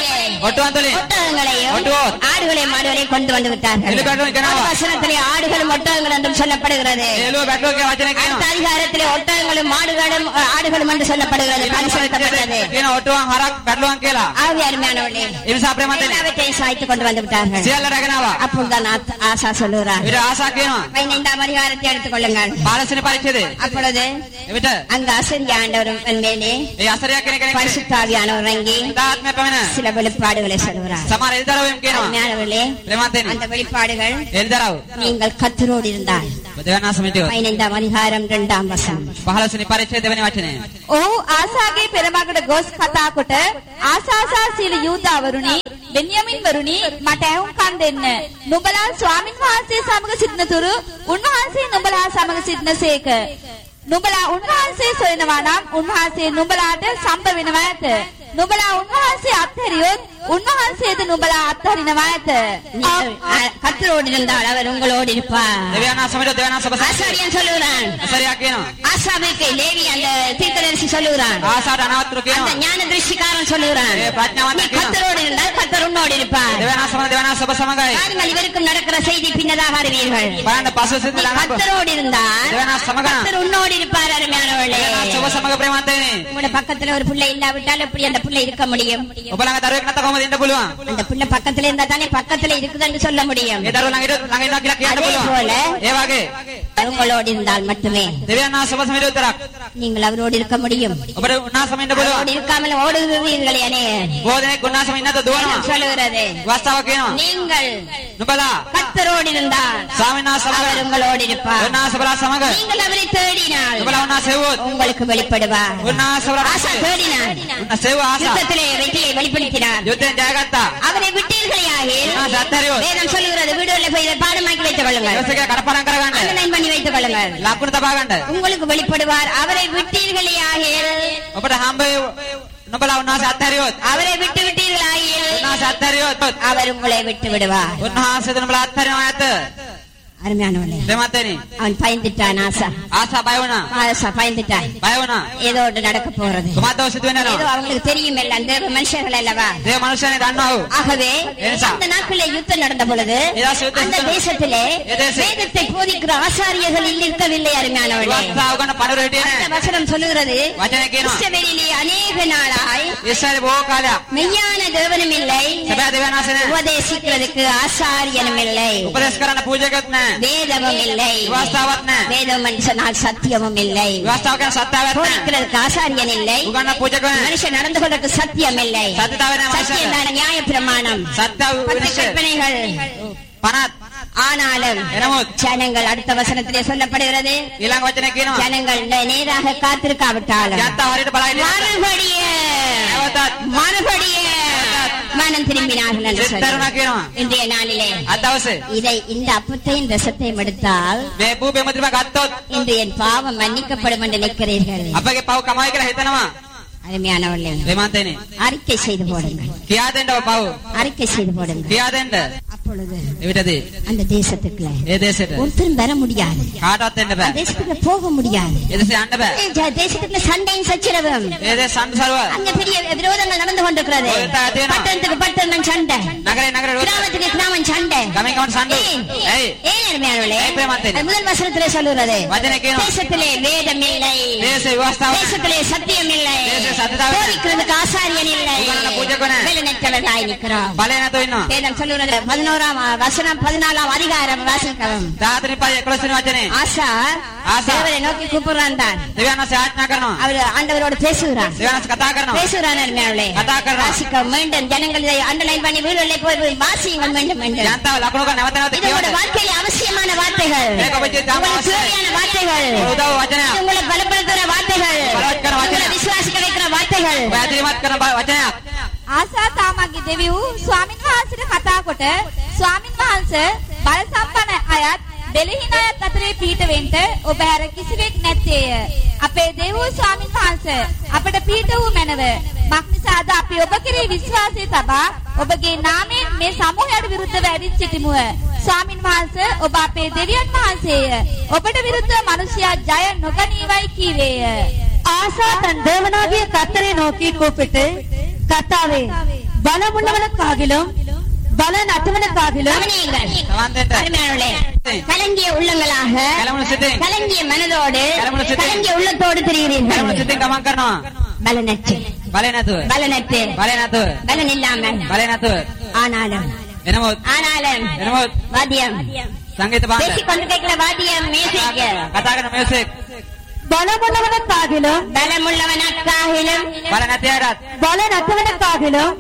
ඔට්ටුවන් තුලින් ஒட்டகங்களையும் ஒட்டுவோர். ஆடுகளையும் மாடுகளையும் கொண்டு வந்து விட்டார்கள் எள்ளு காட்டும் கிணவா. அந்த வசனத்திலே ஆடுகளும் ஒட்டகங்கள் என்றும் சொல்லப்படுகிறது එළුව බැටලුව කියන වචනේ அடுத்த කියනවා. அதிகாரத்திலே ஒட்டகங்களும் மாடுகளும் அஹ், ஆடுகளும் என்று சொல்லப்படுகிறது பரிசுத்தப்பட்டது කියන ඔට්ටුවන් හරක් බැටලුවන් කියලා. ஆவி அருமையானவர்களே ඒ නිසා අපේ මතනේ எல்லாவற்றையும் சாய்த்து கொண்டு வந்து விட்டார்கள் සියල්ල රැගෙන ආවා. அப்பொழுதுதான் ஆத்- ஆசா சொல்லுகிறார் ඊට ආසා කියනවා. பதினைந்தாம் அதிகாரத்தை எடுத்துக் கொள்ளுங்கள் පාලසන පරිච්ඡේදය. அப்பொழுது එවිට அங்க அசந்தி ஆண்டவரும் மேலே ඒ අසරයක් කෙනෙක් කෙනෙක් பரிசுத்தாவியானவர் இறங்கி දාත්මය පැමිණ சில வெளிப்பாடுகளை சொல்கிறார் සමහර එල්දරවෙම් කියනවා. அருமையானவர்களே ප්‍රේමන්තෙනි. அந்த வெளிப்பாடுகள் එල්දරව්. நீங்கள் கத்தரோடு இருந்தால் දෙවනා සමිතිය. பதினைந்தாம் அதிகாரம் இரண்டாம் வசனம் පහළසනි පරිච්ඡේදය දෙවෙනි වචනේ. ඔහු ආසාගේ පෙරමගට ගොස් කතා කොට ආසාසා සීල යූදාවරුනි බෙන්යමින් වරුනි මට ඇහුම්කන් දෙන්න නුඹලා ස්වාමින් වහන්සේ සමග සිටිනතුරු උන්වහන්සේ නුඹලා සමග සිටිනසේක නුඹලා උන්වහන්සේ සොයනවා නම් උන්වහන්සේ නුඹලාට සම්බ වෙනවා ඇත නුඹලා උන්වහන්සේ අත්හැරියොත් උන්වහන්සේද නුඹලා අත්හරිනවා ඇත நீங்கள் அஹ், கத்தரோடு இருந்தால் அவர் உங்களோடு இருப்பார் දෙවනා සමිතිය දෙවනා සභ ஆசாரியன் சொல்லுகிறான் අසරයක් කියනවා. ஆசாவுக்கு லேவி அந்த தீர்க்கதரிசி சொல்லுகிறான் ආසාට අනවතුරු அந்த කියනවා. ஞான திருஷ்டிக்காரன் சொல்லுகிறான் ஏ, பிரඥாவன் நீ கேட்கிறான். கத்தரோடு இருந்தால் கத்தர் உன்னோடு இருப்பார் දෙවනා සමන දෙවනා සභ සමගයි. பாருங்கள் இவருக்கும் நடக்கிற செய்தி பின்னதாக அறிவீர்கள் බලන්න පසු සිට நீ ළඟ கத்தரோடு இருந்தால் தேவனா சமகனா. கத்தர் உன்னோடு இருப்பார் அருமையானவர்களே දෙවනා සභ සමග ප්‍රේමන්තෙනි. உங்களோட பக்கத்துல ஒரு பிள்ளை இல்லாவிட்டால் எப்படி அந்த பிள்ளை இருக்க முடியும் ඔබ ළඟ දරුවෙක් නැත්නම් කොහොමද ඉන්න පුළුවන්? அந்த பிள்ளை பக்கத்துல இருந்தா தானே பக்கத்துல இருக்குதுன்னு சொல்ல முடியும் ඒ දරුවා ළඟ ඉන්න ළඟ ඉන්නවා කියලා කියන්න அதே පුළුවන්. போல ඒ වගේ உங்களோடு இருந்தால் மட்டுமே දෙවියන් වහන්සේ සභ සමිතිය විතරක් நீங்கள் அவரோடு இருக்க முடியும் ඔබට උන්වහන්සේම ඉන්න அவரோடு පුළුවන්. இருக்காமல் ஓடுகிறீர்களே அனே බොහෝ දෙනෙක් උන්වහන්සේම ඉන්නද දුවනවා. சொல்லுகிறது වස්තාව කියනවා. நீங்கள் නුඹලා கத்தரோடு இருந்தால் ස්වාමීන් වහන්සේ அவர் සමග உங்களோடு இருப்பார் උන්වහන්සේලා සමග நீங்கள் அவரை தேடினால் නුඹලා උන්වහන්සේ හෙව්වොත් உங்களுக்கு வெளிப்படுவார் උන්වහන්සේලා ஆசா தேடினார் උන්වහන්සේ ආසා யுத்தத்திலே வெற்றியை வெளிப்படுத்தினார் යුද්ධයෙන් ජයගත්තා. அவரை விட்டீர்களே ஆ, சத்தறிவோம். வேதம் சொல்லுகிறது வீடுகளில் போய் இதை பாடமாக்கி வைத்துக் கொள்ளுங்கள் ඊටසේ කඩපරම් කරගන්න. அண்டர்லைன் பண்ணி வைத்துக் கொள்ளுங்கள் ලකුණු තබා ගන්න. உங்களுக்கு வெளிப்படுவார் அவரை விட்டீர்களே ඔබට හම්බ නුඹලා උන්වහන්සේ අත්හැරියොත් அவரை விட்டு விட்டீர்களாயில் උන්වහන්සේ අත්හැරියොත් அவர் உங்களை விட்டு விடுவார் උන්වහන්සේ නුඹලා අත්හැරෙනවා ඇත. அருமையானவளே දෙමතෙනි. அவன் பயந்துட்டான் ஆசா ආසා බය වුණා. ஆசா பயந்துட்டான் බය වුණා. ஏதோ ஒன்று நடக்க போறது කුමද්දව සිදු ஏதோ වෙනවා. அவங்களுக்கு தெரியும் எல்லாம் தேவ மனுஷர்கள் அல்லவா දේව මනුෂ්‍යනේ දන්නව. ஆகவே ஏசா. அந்த நாட்களிலே யுத்தம் நடந்த பொழுது ஏதா யுத்தம் அந்த நடந்தது. தேசத்திலே ஏ தேசம். வேதத்தை போதிக்கிற ஆசாரியர்கள் இருக்கவில்லை அருமையானவளே වස්තාව ගන්න පඩුර හිටියේ அந்த නෑ. வசனம் சொல்லுகிறது වචනේ කියනවා. இஸ்ரவேலிலே அநேக நாளாய் ඉස්සරේ බොහෝ කාලයක් மெய்யான தேவனும் இல்லை සැබෑ දෙවියන් වහන්සේ නෑ. உபதேசிக்கிறதுக்கு ஆசாரியனும் இல்லை උපදේශ කරන්න පූජකත් නෑ. வேதமும் இல்லை විවස්ථාවක් නෑ. வேதம் என்று சொன்னால் சத்தியமும் இல்லை විවස්ථාව කියන සත්‍යාවක් නෑ. போதிக்கிறதுக்கு ஆசாரியன் இல்லை උගන්න පූජක නෑ. மனுஷன் நடந்து கொள்றதுக்கு சத்தியம் இல்லை සත්‍යතාවය නෑ சத்தியம் මනුෂ්‍යයට. தான் நியாய பிரமாணம் සත්‍ය பத்து විනිශ්චය. கற்பனைகள் 50 ஆனாலும் එනමුත් ஜனங்கள் அடுத்த வசனத்திலே சொல்லப்படுகிறது ඊළඟ வචනේ කියනවා. ஜனங்கள் நே- நேராக காத்திருக்காவிட்டாலும் යත්තා හරියට බලා ඉන්නේ. மறுபடிய නැවතත් மறுபடிய மனம் திரும்பினார்கள் என்று සිත් දරුණා சொல்லி. කියනවා. இன்றைய நாளிலே අද දවසේ இதை இந்த அப்பத்தையும் ரசத்தையும் எடுத்தால் මේ භූ බෙමතිම ගත්තොත් இன்று என் பாவம் மன்னிக்கப்படும் என்று நினைக்கிறீர்கள் අපගේ පව් කමයි කියලා හිතනවා. அருமையானவர்களே දෙමන්තේනේ. அறிக்கை செய்து போடுங்கள் කියා දෙන්න ඔබ පව්. அறிக்கை செய்து போடுங்கள் කියා දෙන්න. அப்பொழுது එවිටදී அந்த தேசத்துக்குள்ள ඒ දේශයට ஒருத்தரும் வர முடியாது කාටවත් එන්න அந்த බෑ. தேசத்துக்குள்ள போக முடியாது ඒ දේශේ යන්න බෑ. இந்த தேசத்துக்குள்ள சண்டையும் சச்சரவும் ඒ දේශ සංසාරව அங்க பெரிய விரோதங்கள் நடந்து கொண்டிருக்கிறது ஒரு தாத்தேனா. பட்டணத்துக்கு பட்டணம் சண்டை නගරේ නගරේ රෝද. கிராமத்துக்கு கிராமம் சண்டை ගමෙන් ගමට සම්ඩු. ஏன்? ඇයි? ஏன் அருமையானவர்களே? ஏன் பிரேமாத்தேனே? அது முதல் வசனத்திலே சொல்லுகிறது වචනේ කියනවා. தேசத்திலே வேதம் இல்லை දේශේ විවස්ථාව නැහැ. தேசத்திலே சத்தியம் இல்லை தேச சத்தியතාව නැහැ. போதிக்கிறதுக்கு ஆசாரியன் இல்லை உங்களோட பூஜைக்கு නැහැ. வேலைநற்றவர்களாய் நிற்கிறோம் බලය නැතුව ඉන්නවා. வேதம் சொல்லுகிறது பதினோராம் வசனம் பதினாலாம் அதிகாரம் வாசிக்கவும் 14 පය 11 වචනේ. ஆசா ஆசா. தேவரை நோக்கி கூப்பிடுறான் தான் දෙවියන් වහන්සේ ආඥා කරනවා. அவர் ஆண்டவரோடு பேசுகிறான் දෙවියන් වහන්සේ කතා කරනවා. பேசுகிறான் அருமையானவர்களே. கதா கர்றா. வாசிக்க வேண்டும் ஜனங்கள் இதை அண்டர்லைன் பண்ணி வீடுகளிலே போய் போய் வாசியுங்கள் வேண்டும் வேண்டும் යන්තාව ලකුණු කරන නැවත නැවත இது உங்களோட කියවන්න. வாழ்க்கையில அவசியமான வார்த்தைகள் මේක ඔබේ ජීවිතය உங்களுக்கு අවශ්‍යයි. தேவையான வார்த்தைகள் උදව් இது වචනයක්. உங்களை பலப்படுத்துற வார்த்தைகள் பலவத்கர வචනයක්. உங்களை விசுவாசிக்க வைக்கிற வார்த்தைகள் ඔබ ඇදිරිමත් කරන බ- වචනයක්. ආසා තාමගේ දෙවි වූ ස්වාමින් වහන්සේට කතා කොට ස්වාමින් වහන්සේ බල සම්පන්න අයත් දෙලහින අයත් අතරේ පිහිටවෙන්න ඔබ හැර කිසිවෙක් නැත්තේය. අපේ දෙව් ස්වාමින් වහන්සේ අපට පිහිට වූ මැනව. මක්නිසාද අපි ඔබ කෙරෙහි විශ්වාසය තබා ඔබගේ නාමයෙන් මේ සමූහයට විරුද්ධව ඇදින් සිටිමුව. ස්වාමින් වහන්සේ ඔබ අපේ දෙවියන් වහන්සේය. ඔබට විරුද්ධව මිනිසයා ජය නොගනීවයි කීවේය. ஆசா தன் தேவனாகிய கர்த்தரை நோக்கி கூப்பிட்டு கர்த்தாவே பலமுள்ளவனுக்காகிலும் பலன் அற்றவனுக்காகிலும் கவனியுங்கள் සමන්තෙන්ට அருமையானவர்களே, கலங்கிய உள்ளங்களாக කැලමුණු සිතින් கலங்கிய மனதோடு கலமுள்ள சித்தம். கலங்கிய உள்ளத்தோடு කැලමුණු திரிகிறீர்கள் සිතින් ගමන් කරනවා பலனற்று බලය නැතුව பலனற்று බලය නැතුව பலன் இல்லாமல் බලය නැතුව ஆனாலும் එනමුත් ஆனாலும் එනමුත් வாத்தியம் සංගීත බාණ්ඩ பேசிக் கொண்டிருக்கிற வாத்தியம் மியூசிக் කතා කරන මියුසික් பலமுள்ளவனுக்காகிலும் பலமுள்ளவனக்காகிலும் බල නැති අයටත් பலன் அற்றவனுக்காகிலும்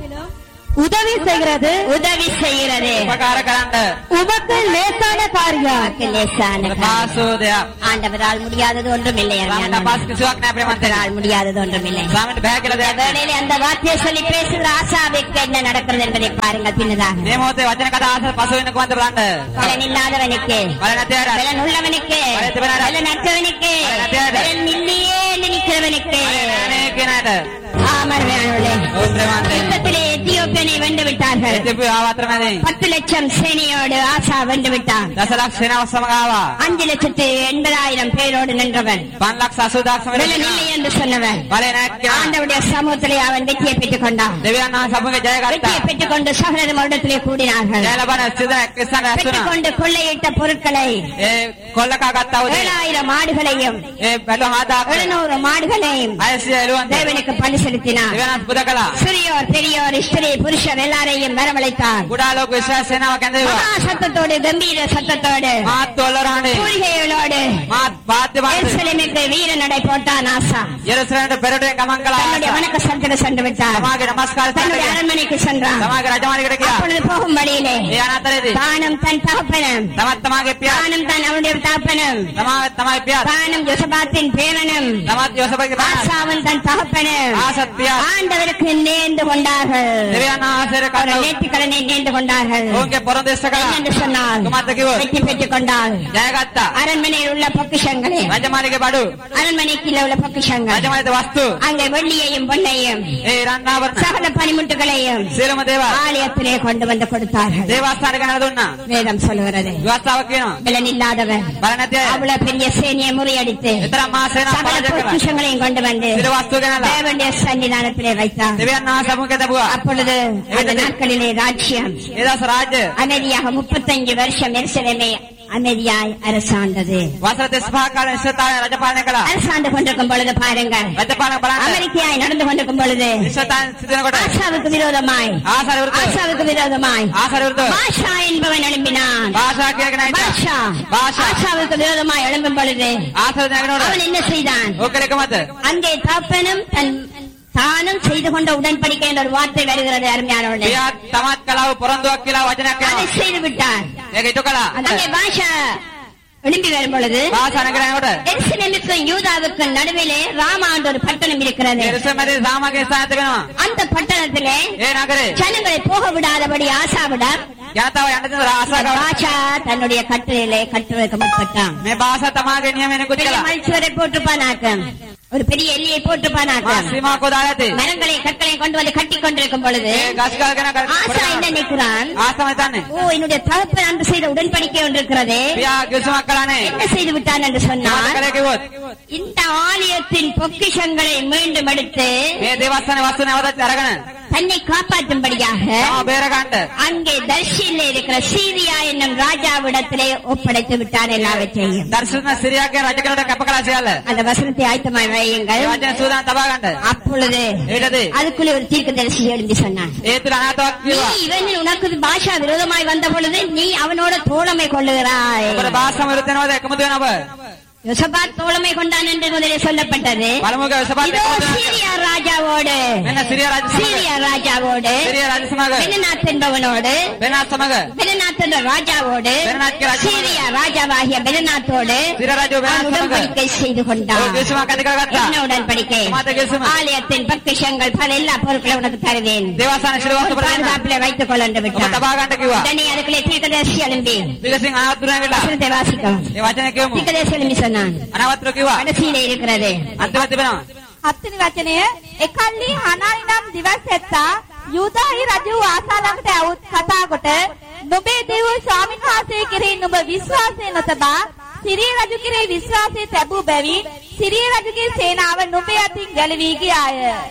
உதவி செய்கிறது உதவி செய்கிறது උපකාර කරන්න உமக்கு லேசான காரியம் உனக்கு லேசான காரியம். පාසු දෙයක් ஆண்டவரால் முடியாதது ஒன்றும் இல்லை සාමන්ත පාස් කිසිවක් නෑ ප්‍රේමන්තේ ஆண்டவரால் முடியாதது ஒன்றும் இல்லை සාමන්ත බෑ කියලා දෙයක් නෑ. வேளையிலே அந்த வார்த்தையை சொல்லி பேசுகிற ஆசாவுக்கு என்ன நடக்கிறது என்பதை பாருங்கள் பின்னதாக මේ මොහොතේ වචන කතා ආස පසු වෙන කොන්ද බලන්න பலன் இல்லாதவனுக்கு බල නැති අයටත් பலன் உள்ளவனுக்கு பலன் திபனாரா. பலன் அற்றவனுக்கு பலன் அற்றவனுக்கு. பலன் இல்லையே என்று நிற்கிறவனுக்கு නේ කියන අයට ஆமர்வையானவர்களே ඔව් ප්‍රේමන්තේ யுத்தத்திலே எத்தியோப்பியனை வென்று விட்டார்கள் එතිපු ආවතර මැදින් பத்து லட்சம் சேனையோடு ஆசா வென்று விட்டான் දසලක්ෂ සේනාව සමග ආවා அஞ்சு லட்சத்து எண்பதாயிரம் பேரோடு நின்றவன் 580000 பலன் සමග இல்லை என்று சொன்னவன் බලය නැහැ කියලා ஆண்டவுடைய சமூகத்திலே அவன் வெற்றியை பெற்றுக் கொண்டான் දෙවියන් වහන්සේ අපගේ ජය ගත්තා வெற்றியை பெற்றுக் கொண்டு சகலரும் வருடத்திலே கூடினார்கள் ජය ලබන සිත කිස්සන රැස් பெற்றுக் වුණා கொண்டு கொள்ளையிட்ட பொருட்களை ඒ කොල්ලකා ගත්තා උදේ ஏழாயிரம் ஆடுகளையும் ඒ බැලුව හදාගෙන எழுநூறு மாடுகளையும் 600 එළුවන් தேவனுக்கு பலி செலுத்தினார் දෙවියන් පුද කළා சிறியோர் பெரியோர் ஸ்திரீ புருஷர் எல்லாரையும் வரவழைத்தார் කුඩා ලෝක විශ්වාස සේනාව කැඳෙව්වා மகா சத்தத்தோடு கம்பீர சத்தத்தோடு මාත් තොල්ලරහනේ பூரிகைகளோடு මාත් වාද්‍ය වාද්‍ය எருசலேமுக்கு வீர நடை போட்டான் ஆசா යෙරුසලමට පෙරටෙන් ගමන් කළා தன்னுடைய வணக்க சத்திர சென்று விட்டார் සමාගේ නමස්කාර தன்னுடைய කරගෙන அரண்மனைக்கு சென்றான் සමාගේ රජමාලිකට ගියා அப்பொழுது போகும் வழியிலே ඒ අනතරේදී தானும் தன் தகப்பனும் තමත් තමාගේ පියා தானும் தன் அவனுடைய தகப்பனும் තමාගේ තමයි පියා தானும் யோசபாத்தின் பேரனும் තමත් යෝසපගේ පියා ஆசாவும் தன் தகப்பனும் ආසත් පියා ஆண்டவருக்கு நேர்ந்து கொண்டார்கள் දෙවියන් වහන්සේට அவரை කතා நேர்த்திக்கடனை நேர்ந்து கொண்டார்கள் ඔවුන්ගේ පොරොන්දු කළා என்று சொன்னால் කුමක්ද කිව්වොත් வெற்றி பெற்றுக் கொண்டாள் ජය ගත්තා அரண்மனையில் உள்ள பொக்கிஷங்களே රජමාලිගේ බඩු அரண்மனைக்குள்ள உள்ள பொக்கிஷங்கள் රජමාලිත වස්තු அங்கே வெள்ளியையும் பொன்னையும் ඒ රන්නාවරණ சகல பனிமுட்டுகளையும் සියලුම දේවල් ஆலயத்திலே கொண்டு வந்து கொடுத்தார்கள் දේවස්ථාන ගැන දුන්නා வேதம் சொல்லுகிறது විවස්ථාවක් කියනවා பலன் இல்லாதவன் බල නැති අය அவ்வளவு பெரிய சேனையை முறியடித்து එතරම් මහා සේනාවක් சகல පරාජය කළා பொக்கிஷங்களையும் கொண்டு வந்து සිර වස්තු ගෙනලා தேவனுடைய சன்னிதானத்திலே வைத்தார் දෙවියන් වහන්සේ සමුඛ දබුවා அப்பொழுது அந்த நாட்களிலே ராஜ்யம் ඒ දවස් රාජ්‍ය அமைதியாக முப்பத்தஞ்சு வருஷம் எருசலேமை அமைதியாய் அரசாண்டது වසර 35 කාල ඉස්තාය රජපාලනය කළා அரசாண்டு கொண்டிருக்கும் பொழுது பாருங்கள் රජපාලන බලන්න அமெரிக்கையாய் நடந்து கொண்டிருக்கும் பொழுது ඉස්තාය සිටිනකොට ஆசாவுக்கு விரோதமாய் ආසාර විරුද්ධ ஆசாவுக்கு விரோதமாய் ආසාර විරුද්ධ பாஷா என்பவன் எழும்பினான் භාෂා කියගෙන හිටියා பாஷா பாஷா. ஆசாவுக்கு விரோதமாய் எழும்பும் பொழுது ආසාර දැනගෙනකොට அவன் என்ன செய்தான் ඕකලක මත அங்கே தப்பனும் தன் தானும் செய்து கொண்ட உடன்படிக்கை என்ற ஒரு வார்த்தை வருகிறது அருமையானவர்களே පියා තමත් කලාව පොරොන්දුවක් කියලා වචනයක් அதை කියනවා செய்து விட்டார் ඒක ඉටු කළා அங்கே பாஷா எழும்பி வரும் பொழுது භාෂා නගරනකොට எருசலேமுக்கும் யூதாவுக்கும் நடுவிலே ராமா என்ற ஒரு பட்டணம் இருக்கிறது එරුසමරි සාමගේ ස්ථාන තිබෙනවා அந்த பட்டணத்திலே ඒ නගරේ ஜனங்களை போக விடாதபடி ஆசாவிடம் ජනතාව යන්න දෙන ආසාව பாஷா தன்னுடைய கட்டுரையிலே கட்டுரைக்கு முற்பட்டான் මේ භාෂා තමාගේ නියමෙනෙකුත් பெரிய කළා மல்சுவரை போட்டுப்பானாக்கம் ஒரு பெரிய எல்லையை போட்டுப்பானாக்கம் සීමා කොදාලා ඇති மரங்களை கற்களை கொண்டு வந்து கட்டி கொண்டிருக்கும் பொழுது ඒ ගස් ගල් ගැන ஆசா என்ன நிற்கிறான் ආසම හිතන්නේ ஓ என்னுடைய தகப்பன் அன்று செய்த உடன்படிக்கை ஒன்று இருக்கிறதே පියා කිසිමක් කළානේ என்ன செய்து விட்டான் என்று මොකද சொன்னால் කළේ කිව්වොත් இந்த ஆலயத்தின் பொக்கிஷங்களை மீண்டும் எடுத்து මේ දේවස්ථාන වස්තු නැවතත් අරගෙන தன்னை காப்பாற்றும்படியாக තම බේර ගන්නට அங்கே தர்ஷியில் இருக்கிற சீரியா என்னும் ராஜாவிடத்திலே ஒப்படைத்து விட்டான் எல்லாவற்றையும் දර්ශන සිරියාගේ රජ කෙනෙකුට කැප කළා සියල්ල அந்த வசனத்தை ஆயத்தமாய் ඒ வையுங்கள் වචන සූදානම් තබා ගන්නට அப்பொழுது ඒකද அதுக்குள்ளே ஒரு தீர்க்க தரிசி எழுந்து சொன்னான் ඒ තුල අනාථවක් நீ කිව්වා இவன் உனக்கு பாஷா விரோதமாய் வந்த பொழுது நீ அவனோட தோழமை கொள்ளுகிறாய் ඔබට භාෂාව විරුද්ධ වෙනවද එකමුතු වෙනව யோசபாத் தோழமை கொண்டான் என்று முதலே சொல்லப்பட்டது පළමුවක විසපත් இதோ சீரியா ராஜாவோடு මෙන්න සිරියා රජ සමග சீரியா ராஜாவோடு සිරියා රජ සමග பெனநாத் என்பவனோடு වෙනත් සමග பெனநாத் என்ற ராஜாவோடு பெனநாத் கே ராஜா- சீரியா ராஜாவாகிய பெனநாத்தோடு සිරියා රජු அவன் වෙනත් සමග உடன்படிக்கை செய்து கொண்டான் ඔය කිසිමක් ඇති කරගත්තා என்ன உடன்படிக்கை මාත කිසිම ஆலயத்தின் பக்திஷங்கள் பல எல்லா பொருட்களும் உனக்கு தருவேன் දේවස්ථාන ශිර වස්තු ප්‍රදාන பாதுகாப்பிலே வைத்துக் கொள்ள என்று ඔබ விட்டான் තබා ගන්නට කිව්වා உடனே அதுக்குள்ளே தீர்க்கதரிசி எழும்பி විගසින් අනාතුරන වෙලා வசனத்தை வாசிக்கவும் ඒ වචන කියමු தீர்க்கதரிசி எழும்பி சொன்னான் අනාවත්‍ර කිව්වා கடைசியிலே இருக்கிறது අන්තිමට තිබෙනවා හත්වෙනි වචනය එකල්ලි හනානි නම් දිවස් ඇත්තා යුදාහි රජු ආසා ළඟට ඇවුත් කතා කොට නුඹේ දෙව් ස්වාමීන් වහන්සේ කෙරෙහි නුඹ විශ්වාසය නොතබා සිරිය රජු කෙරෙහි විශ්වාසය තැබූ බැවින් සිරිය රජුගේ සේනාව නුඹේ අතින් ගැලවී ගියාය.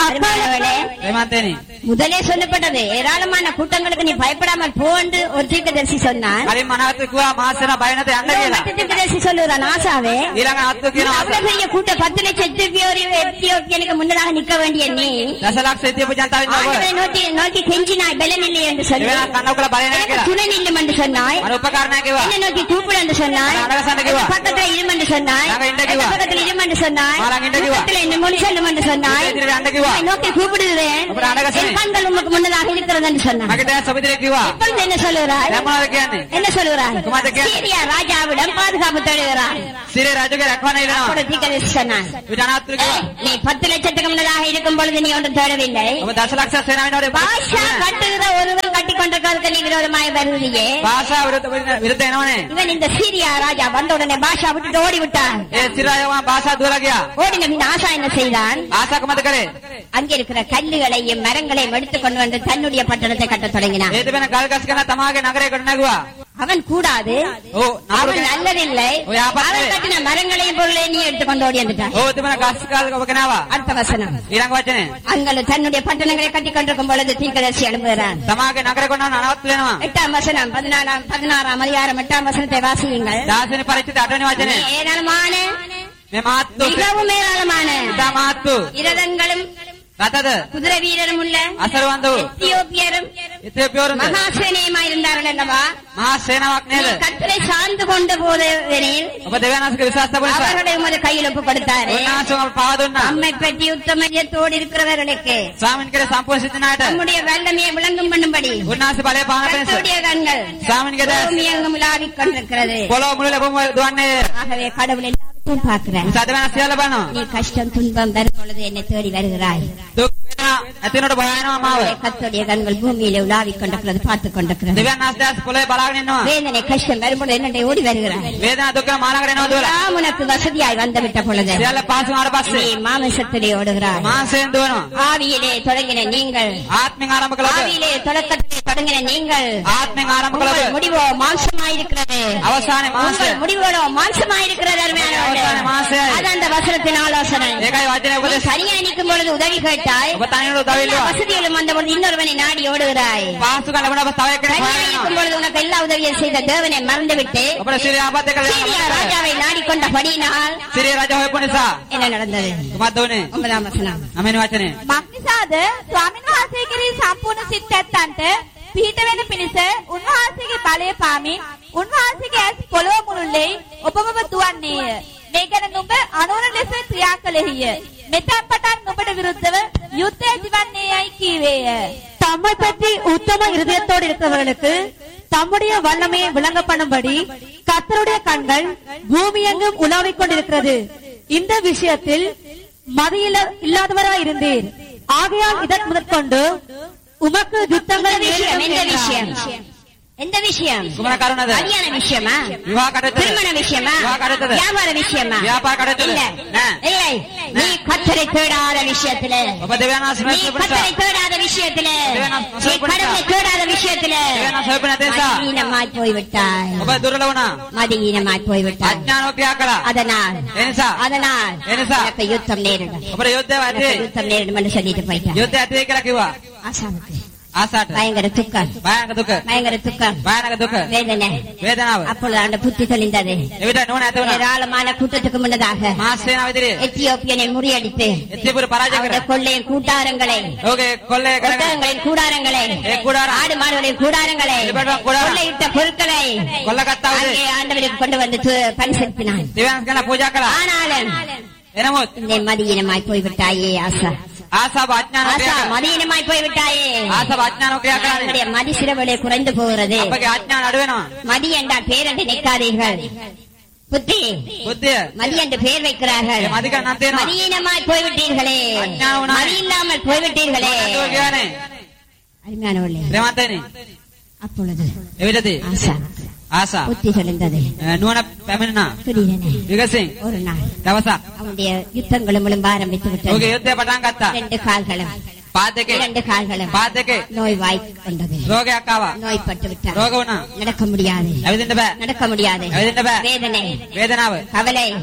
அருமையானவளே, ප්‍රේමන්තේනි முதலே சொல்லப்பட்டது ஏராளமான கூட்டங்களுக்கு நீ பயப்படாமல் போன்று ஒரு தீர்க்கதரிசி சொன்னான் කලින් මනහත් කිව්වා මාසේන බය නැත යන්න කියලා மற்ற தீர்க்கதரிசி சொல்லுறான் ஆசாவே ඊළඟ ආත්තු කියන ආස அவ்வளவு பெரிய கூட்ட பத்து லட்சம் எத்தியோப்பிய எத்தியோப்பியனுக்கு முன்னதாக நிக்க வேண்டிய நீ දසලක්ෂ ඉතිපු ජනතාව ඉන්නවා ஆண்டவரை நோக்கி நோக்கி கெஞ்சினாய் பலன் இல்லை என்று சொல்லி එවෙලා කන්නකල බය නැහැ எனக்கு කියලා துணை நில்லும் என்று சொன்னாய் මම උපකරණය කිව්වා என்ன நோக்கி கூப்பிடு என்று சொன்னாய் நான் அழகா கிவா. பக்கத்துல இரும் என்று சொன்னாய் நாங்க இண்ட கிவா. பக்கத்துல இரும் என்று சொன்னாய் நான் இண்ட கிவா. பக்கத்துல இந்த மொழி சொல்லும் என்று சொன்னாய் இண்ட இதிரி அண்ட கிவா. உம்மை நோக்கி கூப்பிடுகிறேன் அப்புறம் அழகா என் சொன்னேன். கண்கள் உமக்கு முன்னதாக இருக்கிறது என்று சொன்னாய் මගේ සමිතිරේ කිව්වා இப்பொழுது என்ன சொல்லுகிறாய் දැන් මොනවද කියන්නේ என்ன சொல்லுகிறாய் குமாரத்தை கேளு. சீரியா ராஜாவிடம் பாதுகாப்பு தேடுகிறாய் සිරේ රජුගේ රැකවන ඉරනවා அப்பொழுது தீர்க்கதரிசி சொன்னான் ඊට අනාත්තු කිව්වා நீ பத்து லட்சத்துக்கு முன்னதாக இருக்கும் பொழுது நீ ஒன்றும் தேடவில்லை ඔබ දසලක්ෂ සේනාවෙනවද பாஷா கட்டுகிற ஒருவன் கட்டி கொண்டிருக்கிறதுக்கு நீ விரோதமாய் வருவதையே භාෂා විරුද්ධ විරුද්ධ එනවනේ இவன் இந்த சீரியா ராஜா வந்த உடனே பாஷா விட்டுட்டு ஓடி விட்டான் ඒ සිරායවා භාෂා දුවලා ගියා ஓடின பின் ஆசா என்ன செய்தான் ආසාක මත කරේ அங்கே இருக்கிற கல்லுகளையும் மரங்களையும் எடுத்துக் கொண்டு வந்து தன்னுடைய பட்டணத்தை கட்டத் தொடங்கினான் ඒ තිබෙන ගල් ගස් කරන තමාගේ නගරේ කොට නැගුවා அவன் கூடாது ඔව් அவன் නගරේ நல்லதில்லை ஓ, யாப்பா. அவன் கட்டின மரங்களையும் பொருளையும் நீ எடுத்துக்கொண்டு ஓடி வந்துட்டான் ඔව් තිබෙන ගස් ගල් ඔබ ගෙනාවා அடுத்த வசனம் ඊළඟ වචනේ அங்கே தன்னுடைய பட்டணங்களை கட்டி கொண்டிருக்கும் பொழுது தீர்க்கதரிசி எழுப்புகிறான் තමාගේ නගරේ කොට අනාත්තු වෙනවා எட்டாம் வசனம் பதினாலாம் பதினாறாம் அதிகாரம் எட்டாம் வசனத்தை வாசியுங்கள் දාසෙනි පරිච්ඡේද 8 වෙනි වචනේ ஏராளமான මේ මාත්තු மிகவும் ஏராளமான ඉතා මාත්තු இரதங்களும் රතද குதிரை வீரரும் உள்ள අසරවන්ද වූ எத்தியோப்பியரும் ඉතිපියවරුන්ද மகாசேனையுமா இருந்தார்கள் அல்லவா මහා සේනාවක් நீ නේද கத்தரை சார்ந்து கொண்ட போதெனில் ඔබ දෙවියන්වහන්සේගේ විශ්වාස තබන නිසා அவர்களை உமது கையில் ஒப்பு கொடுத்தாரு උන්වහන්සේ ඔබ පාව දුන්නා நம்மை பற்றி உத்தமயத்தோடு இருக்கிறவர்களுக்கு ස්වාමීන් කෙරේ සම්පූර්ණ සිතනාට நம்முடைய வல்லமையை விளங்கும் பண்ணும்படி උන්වහන්සේ බලය පාන පිණිස கர்த்தருடைய கண்கள் ස්වාමීන්ගේ දැස් பூமி எங்கும் உலாவிக் கொண்டிருக்கிறது පොළොව මුල ලැබුම දුවන්නේ ஆகவே கடவுள் எல்லாத்தையும் பார்க்கிறேன் සදවන සියල්ල බලනවා நீ கஷ்டம் துன்பம் வரும் பொழுது என்னை தேடி வருகிறாய் දුක් වේදනා ඇතිනොට බයනවා මාව கர்த்தருடைய கண்கள் பூமியில உலாவிக் கொண்டிருக்கிறது பார்த்துக் கொண்டிருக்கிறது දෙවියන් වහන්සේ දැස් පොළොවේ බලාගෙන ඉන්නවා வேதனை கஷ்டம் வரும்பொழுது என்னை ஓடி வருகிறாய் වේදනා දුක මානකට එනවා දුවලා எல்லாம் உனக்கு வசதியாய் வந்துவிட்ட பொழுது සියල්ල පාසු ආර நீ පස්සේ மாமிசத்திலே ஓடுகிறாய் මාසයෙන් දුවනවා ஆவியிலே தொடங்கின நீங்கள் ආත්මෙන් ආරම්භ කළද ஆவியிலே தொடக்கத்திலே தொடங்கின நீங்கள் ආත්මෙන් ආරම්භ உங்கள் කළද முடிவோ மாம்சமாயிருக்கிறது අවසානයේ මාසය உங்கள் முடிவுகளோ மாம்சமாயிருக்கிறது அருமையானவர்களே. அவசான மாசம். அது அந்த வசனத்தின் ஆலோசனை ඒකයි වචනේ நீ උපදේශ சரியா நிற்கும் பொழுது உதவி கேட்டாய் ඔබ තනියම උදව් எல்லா ඉල්ලුවා வசதிகளும் வந்த பொழுது இன்னொருவனை நாடி ஓடுகிறாய் පාසුකම් ලැබුණ ඔබ තව එක්කෙනෙක් தனியா හොයනවා நிற்கும் பொழுது உனக்கு எல்லா உதவியும் செய்த தேவனை மறந்துவிட்டு ඔබට සිරිය ආපත් එක්ක சீரியா ராஜாவை நாடிக்கொண்டபடியினால் සිරිය රජ හොයපු නිසා என்ன நடந்தது කුමක්ද වුනේ ஒன்பதாம் வசனம் නවවෙනි වචනේ මක්නිසාද ස්වාමීන් වහන්සේ කෙරෙහි සම්පූර්ණ සිත් ඇත්තන්ට පිහිට වෙන පිණිස උන්වහන්සේගේ බලය පාමින් උන්වහන්සේගේ ඇස් පොළොව මුළුල්ලේ ඔබමම දුවන්නේය. මේ ගැන නුඹ අනුවන ලෙස ක්‍රියා කළෙහිය. මෙතැන් පටන් නුඹට විරුද්ධව යුද්ධය ඇතිවන්නේයයි කීවේය. தம்மை பற்றி உத்தம இருதயத்தோடு இருக்கிறவர்களுக்கு தம்முடைய வல்லமையை விளங்க பண்ணும்படி கர்த்தருடைய கண்கள் பூமியெங்கும் உலாவிக் கொண்டிருக்கிறது இந்த விஷயத்தில் மதியில இல்லாதவராயிருந்தீர் ஆகையால் இதன் முதற்கொண்டு உமக்கு யுத்தங்கள் எந்த விஷயம் எந்த நேரிடும் விஷயம் என்றார். எந்த விஷயம் කුමන කරුණද கல்யாண விஷயமா විවාහ කටයුතු திருமண விஷயமா விவாக கட்டத்துல. வியாபார விஷயமா வியாபார கட்டத்துல. இல்ல ஆ. இல்லை நீ கத்தரை தேடாத விஷயத்துல ඔබ දෙවියන් වහන්සේ நீ නැති கத்தரை නිසා தேடாத விஷயத்துல தேவனா நீ சொல்படுத்தா. கடவுளை தேடாத விஷயத்துல දෙවියන් වහන්සේ හොයපු නැති නිසා மதியீனமாய் போய்விட்டாய் ඔබ දුර්වල වුණා மதியீனமாய் போய்விட்டாய் අඥානව ක්‍රියා කළා அதனால் ඒ නිසා அதனால் එනිසා எனக்கு யுத்தம் நேரிடும் ඔබට යුද්ධය ඇති எனக்கு யுத்தம் நேரிடும் என்று சொல்லிட்டு போயிட்டான் යුද්ධය ඇති වෙයි කියලා කිව්වා ஆசாவுக்கு ආසාට பயங்கர துக்கம் භයානක දුක பயங்கர துக்கம் භයානක දුක வேதனை වේදනාව அப்பொழுது அந்த புத்தி தெளிந்தது එවිට නුවණ ඇති වුණා ஏராளமான கூட்டத்துக்கு முன்னதாக මාස් සේනාව ඉදිරියේ எத்தியோப்பியனை முறியடித்து එතිපුර පරාජය அவருடைய කර கொள்ளையின் கூட்டாரங்களை ඔහුගේ කොල්ලේ කරගෙන ஒட்டகங்களின் கூடாரங்களை ඒ කුඩාරම් ஆடு மாடுகளின் கூடாரங்களை இவர்கள் கூடாரம். கொள்ளையிட்ட பொருட்களை කොල්ලගත්තා அங்கே වගේ ஆண்டவருக்கு கொண்டு வந்து து- பரிசளிப்பினான் දෙවියන් කරලා පූජා කළා ஆனாலும் එනමුත් இந்த மதியினமாய் போய்விட்டாயே ஆசா ආසාව අඥානව ஆசா ක්‍රියා කළා மதியினமாய் போய்விட்டாயே ආසාව අඥානව ක්‍රියා කරන්නේ நம்முடைய மதி சிறுவலை குறைந்து போகிறது අපගේ අඥාන අඩු වෙනවා மதி என்றால் பேரண்டு நிற்காதீர்கள் புத்தி බුද්ධිය மதி என்று பெயர் வைக்கிறார்கள் ඒ මදික නම් තේනවා மதியினமாய் போய்விட்டீர்களே அஞ்ஞானவனாய். மதி இல்லாமல் போய்விட்டீர்களே අඩුව කියන්නේ அருமையானவர்களே ප්‍රේමන්තේනි அப்பொழுது එවිටදී ஆசா ආසා புத்தி தெளிந்தது නුවණ පැමිණෙනා திடீரென විගසින් ஒரு நாள் දවසක් அவனுடைய யுத்தங்களும் விளம்ப ஆரம்பித்து ඔහුගේ விட்டது යුද්ධය පටන් ගත්තා இரண்டு கால்களும் පාද දෙකේ இரண்டு கால்களும் පාද දෙකේ நோய் வாய் கொண்டது රෝගයක් ආවා நோய்பட்டு விட்டார் රෝග වුණා நடக்க முடியாது ඇවිදින්න බෑ நடக்க முடியாது ඇවිදින්න බෑ வேதனை වේදනාව கவலை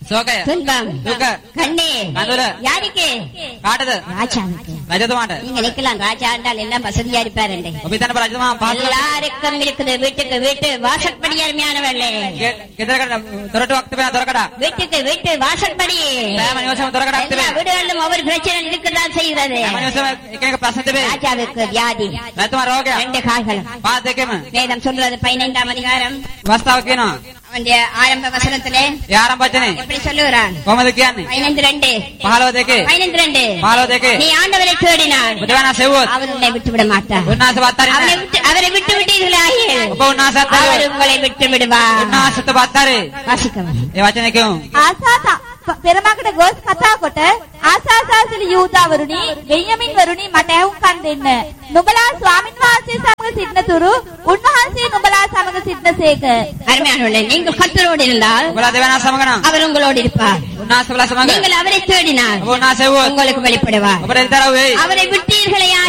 සෝකය துன்பம் දුක கண்ணே கண்ணுல. யாருக்கு කාටද ராஜாவுக்கு රජතුමාට நீங்க நிக்கலாம் ராஜா என்றால் எல்லாம் வசதியா இருப்பாருண்டே ඔබ හිතන්න බෑ රජතුමා පහසු எல்லாருக்கும் இருக்குது வீட்டுக்கு வீட்டு வாசற்படி அருமையானவர்களே ගෙදරකට තොරටුවක් තිබෙන තොරකඩ வீட்டுக்கு வீட்டு வாசற்படி සෑම නිවසම තොරකඩක් எல்லா තිබෙන வீடுகளிலும் ஒவ்வொரு பிரச்சனை இருக்கதான் செய்கிறது හැම නිවසම එක එක ප්‍රශ්න තිබේ ராஜாவுக்கு வியாதி රජතුමා රෝගයක් ரெண்டு கால்கள் පාද දෙකම வேதம் சொல்றது பதினைந்தாம் அதிகாரம் අවස්ථාව කියනවා அவனுடைய ஆரம்ப வசனத்திலே ඒ ආරම්භ වචනේ எப்படி சொல்லுகிறான் කොහමද කියන්නේ பதினைந்து ரெண்டு 15 දෙකේ பதினைந்து ரெண்டு 15 දෙකේ நீ ஆண்டவரை தேடினான் බුදුවනා සෙව්වොත් அவர் உன்னை விட்டு விட மாட்டார் උන්වහන්සේ அவரை වත්තරින් விட்டு அவரை விட்டு விட்டீர்களே ஆகிய ඔබ උන්වහන්සේ அவர் අත්තරේ உங்களை விட்டு விடுவார் උන්වහන්සේට වත්තරේ வாசிக்கவும் ඒ වචනේ කියමු ආසා පෙරමකට ගොස් කතා කොට ආසාසාසිලි යූදාවරුනි බෙන්යමින් වරුනි මට ඇහුම්කන් දෙන්න. නුඹලා ස්වාමින් වහන්සේ සමග සිටින තුරු උන්වහන්සේ නුඹලා සමග සිටිනසේක. அருமையானவர்களே நீங்கள் கத்தரோடு இருந்தால் ඔබලා දෙවනා සමග නම් அவர் உங்களோடு இருப்பார் උන්වහන්සේ ඔබලා සමග நீங்கள் அவரை தேடினால் ඔබ උන්වහන්සේ වුවොත් உங்களுக்கு வெளிப்படுவார் ඔබට එතරම් වෙයි அவரை விட்டீர்களே